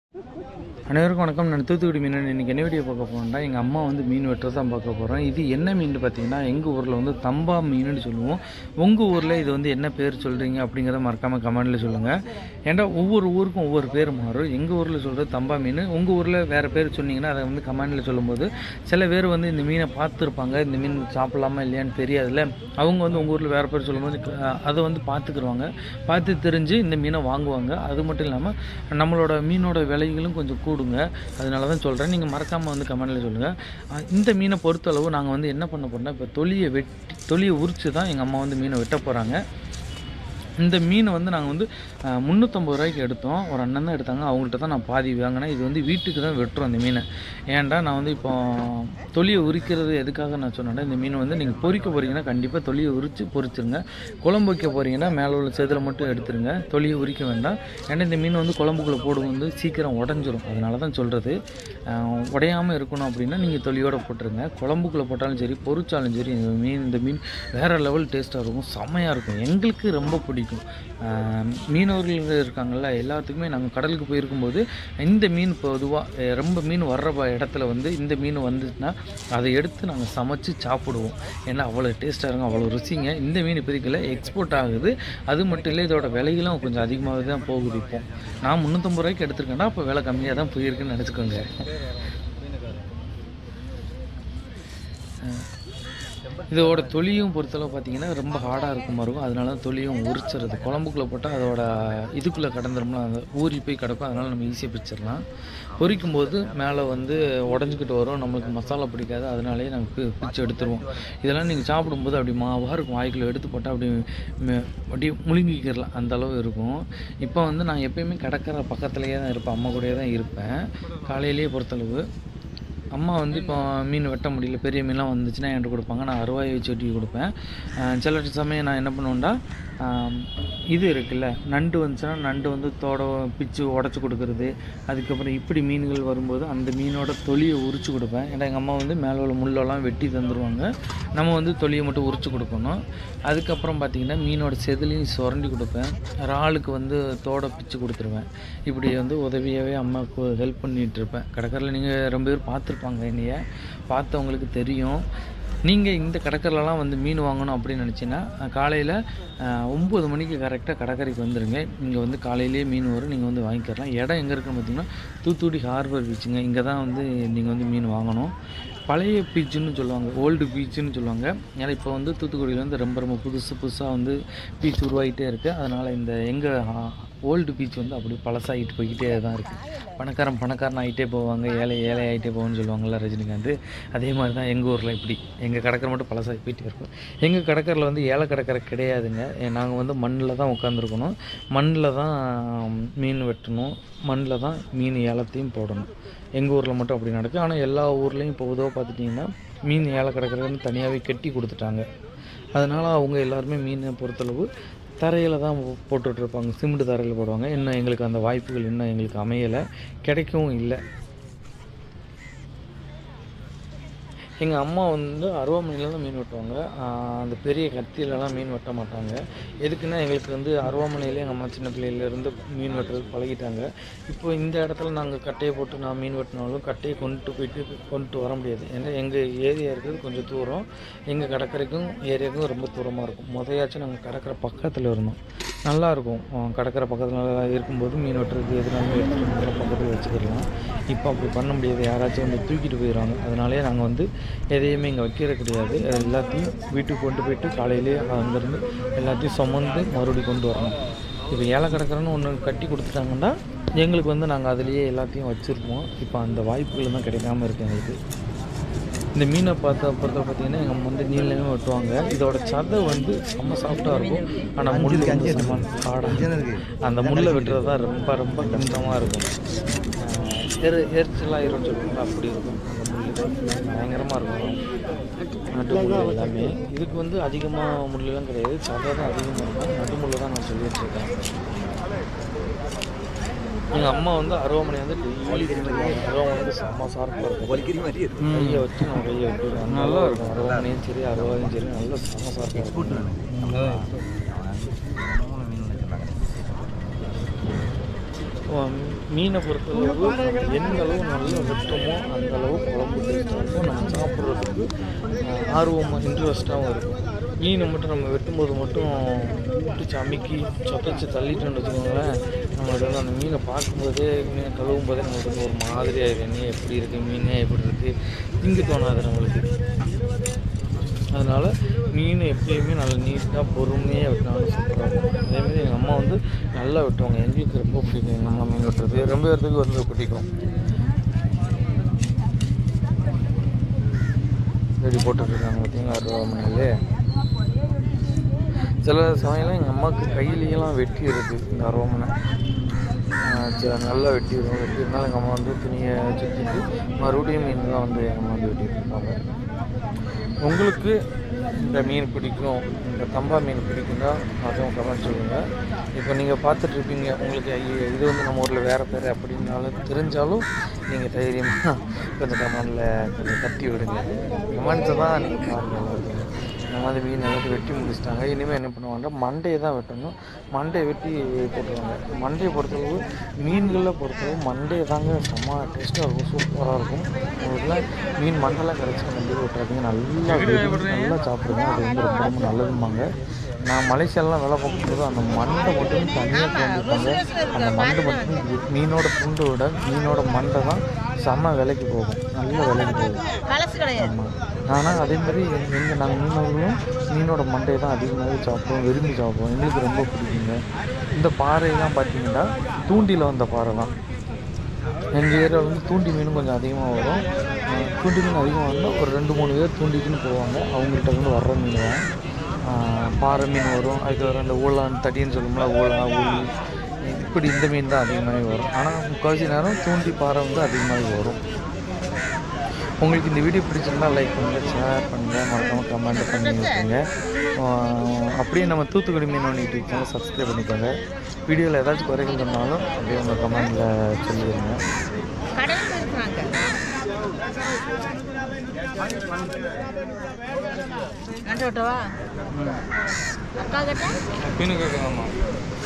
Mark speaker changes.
Speaker 1: அனைவருக்கும் வணக்கம் நான் தூத்துக்குடி மீன் இன்றைக்கி என்ன வீடியோ பார்க்க போகிறோம்னா எங்கள் அம்மா வந்து மீன் வெட்டுறது தான் பார்க்க போகிறோம் இது என்ன மீன் பார்த்தீங்கன்னா எங்கள் ஊரில் வந்து தம்பா மீனுன்னு சொல்லுவோம் உங்கள் ஊரில் இது வந்து என்ன பேர் சொல்கிறீங்க அப்படிங்கிறத மறக்காமல் கமெண்டில் சொல்லுங்கள் ஏன்டா ஒவ்வொரு ஊருக்கும் ஒவ்வொரு பேர் மாறும் எங்கள் ஊரில் சொல்கிறது தம்பா மீன் உங்கள் ஊரில் வேறு பேர் சொன்னீங்கன்னா அதை வந்து கமெண்டில் சொல்லும்போது சில பேர் வந்து இந்த மீனை பார்த்துருப்பாங்க இந்த மீன் சாப்பிட்லாமா இல்லையான்னு தெரியாதுல்ல அவங்க வந்து உங்கள் ஊரில் வேறு பேர் சொல்லும்போது க- அதை வந்து பார்த்துக்குருவாங்க பார்த்து தெரிஞ்சு இந்த மீனை வாங்குவாங்க அது மட்டும் இல்லாமல் நம்மளோட மீனோட விலைகளும் கொஞ்சம் கூடுங்க அதனால தான் சொல்கிறேன் நீங்கள் மறக்காமல் வந்து கமெண்டில் சொல்லுங்கள் இந்த மீனை பொறுத்தளவு நாங்கள் வந்து என்ன பண்ண போறோம்னா இப்போ தொலியை வெட்டி தொலியை உரித்து தான் எங்கள் அம்மா வந்து மீனை வெட்ட போகிறாங்க இந்த மீனை வந்து நாங்கள் வந்து அஹ், முந்நூற்றம்பது ரூபாய்க்கு எடுத்தோம் ஒரு அண்ணன் தான் எடுத்தாங்க அவங்கள்ட்ட தான் நான் பாதி வாங்கினேன் இது வந்து வீட்டுக்கு தான் வெட்டுறோம் இந்த மீனை ஏன்டா நான் வந்து இப்போ தொலியை உரிக்கிறது எதுக்காக நான் சொன்னேன்னா இந்த மீனை வந்து நீங்கள் பொரிக்க போகிறீங்கன்னா கண்டிப்பாக தொலியை உரித்து பொரிச்சிருங்க குழம்பு வைக்க போகிறீங்கன்னா மேலே உள்ள செதில் மட்டும் எடுத்துருங்க தொலியை உரிக்க வேண்டாம் ஏன்னா இந்த மீன் வந்து குழம்புக்குள்ளே போடும்போது சீக்கிரம் உடஞ்சிரும் அதனால தான் சொல்கிறது உடையாமல் இருக்கணும் அப்படின்னா நீங்கள் தொலியோட போட்டுருங்க குழம்புக்குள்ளே போட்டாலும் சரி பொரிச்சாலும் சரி இந்த மீன் இந்த மீன் வேறு லெவல் டேஸ்ட்டாக இருக்கும் செம்மையாக இருக்கும் எங்களுக்கு ரொம்ப பிடிக்கும் ஆஹ் மீனவர்கள் இருக்காங்கல்ல எல்லாத்துக்குமே நாங்கள் கடலுக்கு போயிருக்கும்போது இந்த மீன் பொதுவாக ரொம்ப மீன் வர்ற ப- இடத்துல வந்து இந்த மீன் வந்துச்சுன்னா அதை எடுத்து நாங்கள் சமைச்சு சாப்பிடுவோம் ஏன்னா அவ்வளோ டேஸ்ட்டாக இருக்கும் அவ்வளோ ருசிங்க இந்த மீன் இப்போதைக்கில் எக்ஸ்போர்ட் ஆகுது அது மட்டும் இல்லை இதோட விலைகளும் கொஞ்சம் அதிகமாகவே தான் போகுது இப்போ நான் முந்நூற்றம்பது ரூபாய்க்கு எடுத்திருக்கேன்னா அப்போ விலை கம்மியாக தான் போயிருக்குன்னு நினச்சிக்கோங்க இதோட தொலியும் பொறுத்தளவு பார்த்தீங்கன்னா ரொம்ப ஹார்டாக இருக்கும் மாதிரி இருக்கும் அதனால தான் தொலியும் உரிச்சிருது குழம்புக்குள்ளே போட்டால் அதோட இதுக்குள்ளே கடந்துரும்ல அந்த ஊறி போய் கிடக்கும் அதனால் நம்ம ஈஸியாக பிரிச்சிடலாம் பொரிக்கும் போது மேலே வந்து உடஞ்சிக்கிட்டு வரும் நம்மளுக்கு மசாலா பிடிக்காது அதனாலேயே நாங்கள் பி- பிரித்து எடுத்துருவோம் இதெல்லாம் நீங்கள் சாப்பிடும்போது அப்படி மாவாக இருக்கும் வாய்க்குள்ள எடுத்து போட்டால் அப்படி மெ- அப்படியே முழுங்கிக்கிறலாம் அந்த அளவு இருக்கும் இப்போ வந்து நான் எப்பயுமே கடற்கரை பக்கத்துலேயே தான் இருப்பேன் அம்மா கூடயே தான் இருப்பேன் காலையிலேயே பொறுத்தளவு அம்மா வந்து இப்போ மீன் வெட்ட முடியல பெரிய மீன்லாம் வந்துச்சுன்னா என்கிட்ட கொடுப்பாங்க நான் அருவாயை வச்சு வெட்டி கொடுப்பேன் அஹ் சில சமயம் நான் என்ன பண்ணுவேன்டா ஆம், இது இருக்குல்ல நண்டு வந்துச்சுன்னா நண்டு வந்து தோட பிச்சு உடச்சி கொடுக்குறது அதுக்கப்புறம் இப்படி மீன்கள் வரும்போது அந்த மீனோட தொலியை உரிச்சு கொடுப்பேன் ஏன்னா எங்கள் அம்மா வந்து மேலே உள்ள முள்ளெல்லாம் வெட்டி தந்துடுவாங்க நம்ம வந்து தொலியை மட்டும் உரிச்சு கொடுக்கணும் அதுக்கப்புறம் பார்த்தீங்கன்னா மீனோட செதிலையும் சுரண்டி கொடுப்பேன் இறாலுக்கு வந்து தோட பிச்சு கொடுத்துருவேன் இப்படி வந்து உதவியாகவே அம்மாவுக்கு ஹெல்ப் பண்ணிகிட்டு இருப்பேன் கடற்கரையில் நீங்கள் ரொம்ப பேர் பார்த்துருப்பாங்க என்னைய பார்த்தவங்களுக்கு தெரியும் நீங்கள் இந்த கடற்கரைலலாம் வந்து மீன் வாங்கணும் அப்படின்னு நினச்சின்னா காலையில் ஒம்பது மணிக்கு கரெக்டாக கடற்கரைக்கு வந்துடுங்க இங்கே வந்து காலையிலேயே மீன் வரும் நீங்கள் வந்து வாங்கிக்கிறலாம் இடம் எங்கே இருக்குன்னு பார்த்தீங்கன்னா தூத்துக்குடி ஹார்பர் பீச்சுங்க இங்கே தான் வந்து நீங்கள் வந்து மீன் வாங்கணும் பழைய பீச்சுன்னு சொல்லுவாங்க ஓல்டு பீச்சுன்னு சொல்லுவாங்க ஏன்னா இப்போ வந்து தூத்துக்குடியில் வந்து ரொம்ப ரொம்ப புதுசு புதுசாக வந்து பீச் உருவாகிட்டே இருக்குது அதனால் இந்த எங்கள் ஓல்டு பீச் வந்து அப்படி பழசாகிட்டு போய்கிட்டே தான் இருக்குது பணக்காரன் பணக்காரன் ஆகிட்டே போவாங்க ஏழை ஏழை ஆகிட்டே போவான்னு சொல்லுவாங்கள்ல ரஜினிகாந்த் அதே மாதிரி தான் எங்கள் ஊரில் இப்படி எங்கள் கடற்கரை மட்டும் பழசாகி போயிட்டே இருக்கும் எங்கள் கடற்கரையில் வந்து ஏழை கடற்கரை கிடையாதுங்க நாங்கள் வந்து மண்ணில் தான் உட்காந்துருக்கணும் மண்ணில் தான் மீன் வெட்டணும் மண்ணில் தான் மீன் ஏலத்தையும் போடணும் எங்கள் ஊரில் மட்டும் அப்படி நடக்குது ஆனால் எல்லா ஊர்லேயும் இப்போ உதவ பார்த்துட்டிங்கன்னா மீன் ஏழை கடற்கரைன்னு தனியாகவே கட்டி கொடுத்துட்டாங்க அதனால் அவங்க எல்லாருமே மீனை பொறுத்தளவு தரையில் தான் போட்டுட்டு இருப்பாங்க சிமெண்ட் தரையில் போடுவாங்க இன்னும் எங்களுக்கு அந்த வாய்ப்புகள் இன்னும் எங்களுக்கு அமையலை கிடைக்கவும் இல்லை எங்கள் அம்மா வந்து அருவாமனையில் தான் மீன் வெட்டுவாங்க ஆஹ் அந்த பெரிய கத்தியிலலாம் மீன் வெட்ட மாட்டாங்க எதுக்குன்னா எங்களுக்கு வந்து அருவாமனையிலே எங்கள் அம்மா சின்ன பிள்ளையிலேருந்து மீன் வெட்டுறது பழகிட்டாங்க இப்போ இந்த இடத்துல நாங்கள் கட்டையை போட்டு நான் மீன் வெட்டினாலும் கட்டையை கொண்டு போயிட்டு கொண்டு வர முடியாது ஏன்னா எங்கள் ஏரியா இருக்கிறது கொஞ்சம் தூரம் எங்கள் கடற்கரைக்கும் ஏரியாவுக்கும் ரொம்ப தூரமாக இருக்கும் முதையாச்சும் நாங்கள் கடற்கரை பக்கத்தில் இருந்தோம் நல்லாயிருக்கும் கடற்கரை பக்கத்தில் இருக்கும்போது மீன் வெட்டுறதுக்கு எதுனாலும் எடுத்துகிட்டு வந்து பக்கத்தில் வச்சுக்கிடலாம் இப்போ அப்படி பண்ண முடியாது யாராச்சும் வந்து தூக்கிட்டு போயிடுவாங்க அதனாலே நாங்கள் வந்து எதையுமே இங்கே வைக்கிறது கிடையாது அது எல்லாத்தையும் வீட்டுக்கு கொண்டு போயிட்டு காலையிலேயே அங்கேருந்து எல்லாத்தையும் சுமந்து மறுபடியும் கொண்டு வரணும் இப்போ ஏழை கிடக்கிறன்னு ஒன்று கட்டி கொடுத்துட்டாங்கன்னா எங்களுக்கு வந்து நாங்கள் அதுலேயே எல்லாத்தையும் வச்சுருப்போம் இப்போ அந்த வாய்ப்புகள் தான் கிடைக்காம இருக்கு எங்களுக்கு இந்த மீனை பார்த்த பொறுத்த பார்த்தீங்கன்னா எங்கள் அம்மா வந்து நீளமே வெட்டுவாங்க இதோட சதை வந்து செம்ம சாஃப்டாக இருக்கும் ஆனால் முள் வந்து செம்ம ஹார்டாக அந்த முள்ளை வெட்டுறது தான் ரொம்ப ரொம்ப கஷ்டமாக இருக்கும் ஆஹ் எரு எரிச்சலாக இருன்னு சொல்லுவாங்க அப்படி இருக்கும் அந்த முள் பயங்கரமாக இருக்கும் நட்டு முள் எல்லாமே இதுக்கு வந்து அதிகமாக முள்ளெல்லாம் கிடையாது சதை தான் அதிகமாக இருக்கும் நட்டு முள்ளை தான் நான் சொல்லிட்டு இருக்கேன் எங்கள் அம்மா வந்து அருவாமனை வந்து டெய்லி தின்னுவாங்க அருவாமனை வந்து செம்ம சார்பாக இருக்கும்
Speaker 2: வலிக்கிற மாதிரி இருக்கும்
Speaker 1: கையை வச்சு நான் கையை வைப்பேன் நல்லா இருக்கும் அருவாமனையும் சரி அருவாயும் சரி நல்ல செம்ம சார்பாக இருக்கும்
Speaker 2: மூணு மீன் வச்சுருந்தாங்க
Speaker 1: இப்போ மீனை பொறுத்தளவு எந்த அளவு நல்லா வெட்டமோ அந்த அளவு குழம்பு டேஸ்ட்டாக இருக்கும் நம்ம சாப்பிட்றதுக்கு ஆஹ், ஆர்வமாக இன்ட்ரெஸ்ட்டாகவும் இருக்கும் மீனை மட்டும் நம்ம வெட்டும்போது மட்டும் விட்டு சமைக்கி சொத்தச்சு தள்ளிட்டோம்னு வச்சுக்கோங்களேன் நம்மளுக்கு வந்து அந்த மீனை பார்க்கும்போதே மீனை கழுவும் போதே நம்மளுக்கு வந்து ஒரு மாதிரியாக என்ன எப்படி இருக்குது மீனே எப்படி இருக்குது திங்க தோணாது நம்மளுக்கு அதனால் மீன் எப்பயுமே நல்லா நீட்டாக பொறுமையாக வெட்டினாலும் சூப்பராக இருக்கும் அதேமாதிரி எங்கள் அம்மா வந்து நல்லா வெட்டுவாங்க எங்களுக்கு ரொம்ப பிடிக்கும் எங்கள் அம்மா மீன் வெட்டுறது ரொம்ப பேர்த்துக்கு வந்து பிடிக்கும் ரெடி போட்டுட்ருக்காங்க பார்த்தீங்களா அறுபது மணிலே சில சமயம்லாம் எங்கள் அம்மாவுக்கு கையிலையெல்லாம் வெட்டி இருக்குது இந்த அருவமனை நல்லா வெட்டிடும் வெட்டியிருந்தாலும் எங்கள் அம்மா வந்து துணியை சுற்றிட்டு மறுபடியும் மீன்லாம் வந்து எங்கள் அம்மா வந்து வெட்டிட்டு இருப்பாங்க உங்களுக்கு இந்த மீன் பிடிக்கும் இந்த தம்பா மீன் பிடிக்குன்னா அதுவும் கமெண்ட் சொல்லுங்கள் இப்போ நீங்கள் பார்த்துட்ருப்பீங்க உங்களுக்கு ஐயோ, இது வந்து நம்ம ஊரில் வேறு பேர் அப்படின்னாலும் தெரிஞ்சாலும் நீங்கள் தைரியமாக கொஞ்சம் கமெண்டில் கொஞ்சம் தட்டி விடுங்க கமெண்ட்ஸை தான் நீங்கள் பாருங்கள் எல்லாருக்கும் இந்த மாதிரி மீன் எல்லாத்தையும் வெட்டி முடிச்சிட்டாங்க இனிமேல் என்ன பண்ணுவாங்கன்னா மண்டையை தான் வெட்டணும் மண்டையை வெட்டி போட்டுருவாங்க மண்டையை பொறுத்தளவு மீன்களில் பொறுத்தளவு மண்டையை தாங்க செம்ம டேஸ்ட்டாக இருக்கும் சூப்பராக இருக்கும் உங்களுக்குலாம் மீன் மண்டெல்லாம் கிடச்சி மண்டையை விட்டுறாதீங்க நல்லா வெட்டி நல்லா சாப்பிடுங்க அது வந்து ரொம்ப ரொம்ப நல்லதும்பாங்க நான் மலேசியாலலாம் வேலை பார்க்கும்போது அந்த மண்டை மட்டும் தனியாக தோண்டிப்பாங்க அந்த மண்டை மட்டும் வி- மீனோட துண்டை விட மீனோட மண்டை தான் செம்ம விலைக்கு போகும் நல்ல விலைக்கு போகும்
Speaker 2: கலசு கிடையாது
Speaker 1: ஆமாம் ஆனால் அதே மாதிரி எங்கள் நாங்கள் மீனவர்களும் மீனோட மண்டையை தான் அதிகமாகவே சாப்பிடுவோம் விரும்பி சாப்பிடுவோம் எங்களுக்கு ரொம்ப பிடிக்குங்க இந்த பாறைலாம் பார்த்தீங்கன்னா தூண்டியில் வந்த பாறை தான் எங்கள் ஏரியாவில் வந்து தூண்டி மீனும் கொஞ்சம் அதிகமாக வரும் அஹ் தூண்டி மீன் அதிகமாக வந்தால் ஒரு ரெண்டு மூணு பேர் தூண்டிக்குன்னு போவாங்க அவங்கள்ட்ட வந்து வர்ற மீன் தான் அஹ் பாறை மீன் வரும் அதுக்கப்புறம் இந்த ஊழான் தடின்னு சொல்லுவோம்ல ஊழா ஊழி இப்படி இந்த மீன் தான் அதிகமாகவே வரும் ஆனால் முக்கால்வாசி நேரம் தூண்டி பாறை வந்து அதிகமாகவே வரும் உங்களுக்கு இந்த வீடியோ பிடிச்சிருந்தா லைக் பண்ணுங்கள் ஷேர் பண்ணுங்கள் மறக்காமல் கமெண்ட் பண்ணி விட்டுருங்க ஆஹ் அப்படியே நம்ம தூத்துக்குடி மீன் யூடியூப் சேனல் சப்ஸ்கிரைப் பண்ணிக்கோங்க வீடியோவில் ஏதாச்சும் குறைகள் இருந்தாலும் அப்படியே உங்கள் கமெண்டில் சொல்லிடுங்க
Speaker 2: கடலுக்கு இருக்கிறாங்க கண்டு விட்டவா அக்கா கிட்ட
Speaker 1: மீன் கேட்கலாமா